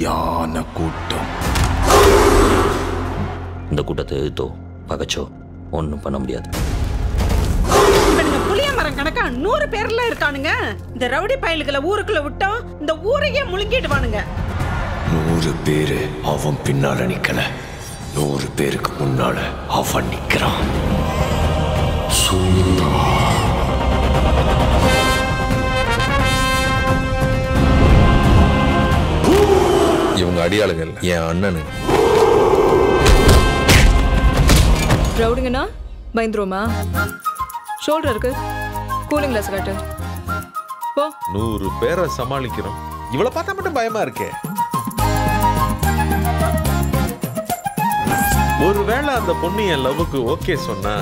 சரியான கூட்டம் இந்த கூட்டத்தை எதிர்த்தோ பகச்சோ ஒன்றும் பண்ண முடியாது இவனுங்க புளிய மரம் கணக்கா நூறு பேர்ல இருக்கானுங்க இந்த ரவுடி பயலுகளை ஊருக்குள்ள விட்டோம் இந்த ஊரையே முழுங்கிடுவானுங்க நூறு பேரு அவன் பின்னால நிக்கல நூறு பேருக்கு முன்னால அவன் நிக்கிறான் சூரா இவங்க அடியாளுகள் என் அண்ணனு ரவுடிங்கண்ணா பயந்துருவோமா ஷோல்டர் இருக்கு கூலிங் கிளாஸ் காட்டு போ நூறு பேரை சமாளிக்கிறோம் இவளை பார்த்தா மட்டும் பயமா இருக்கே ஒருவேளை அந்த பொண்ணு என் லவ்வுக்கு ஓகே சொன்னா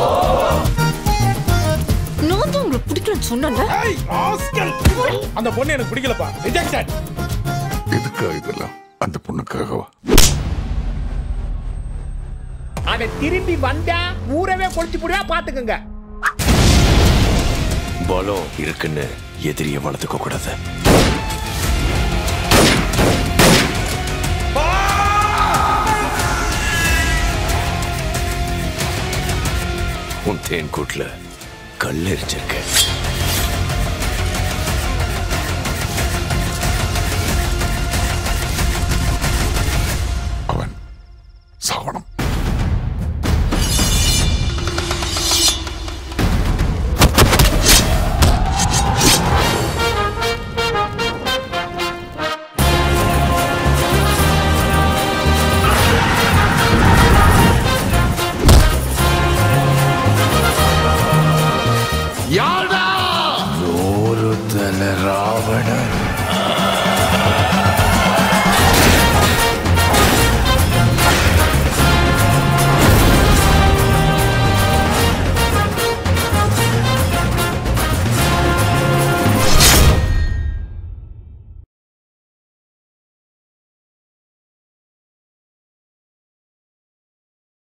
நான் தான் உங்களுக்கு பிடிக்கலன்னு சொன்னேன்ல அந்த பொண்ணு எனக்கு பிடிக்கலப்பா ரிஜெக்டட் எதுக்கா இதெல்லாம் அந்த பொண்ணுக்காகவா அவன் திரும்பி வந்தா ஊரவே கொளுத்தி புடியா பாத்துக்கோங்க பலம் இருக்குன்னு எதிரிய வளர்த்துக்க கூடாது உன் தேன் கூட்டுல கல் எரிஞ்சிருக்கு அவன் சாவണം நூறு தல ராவணன்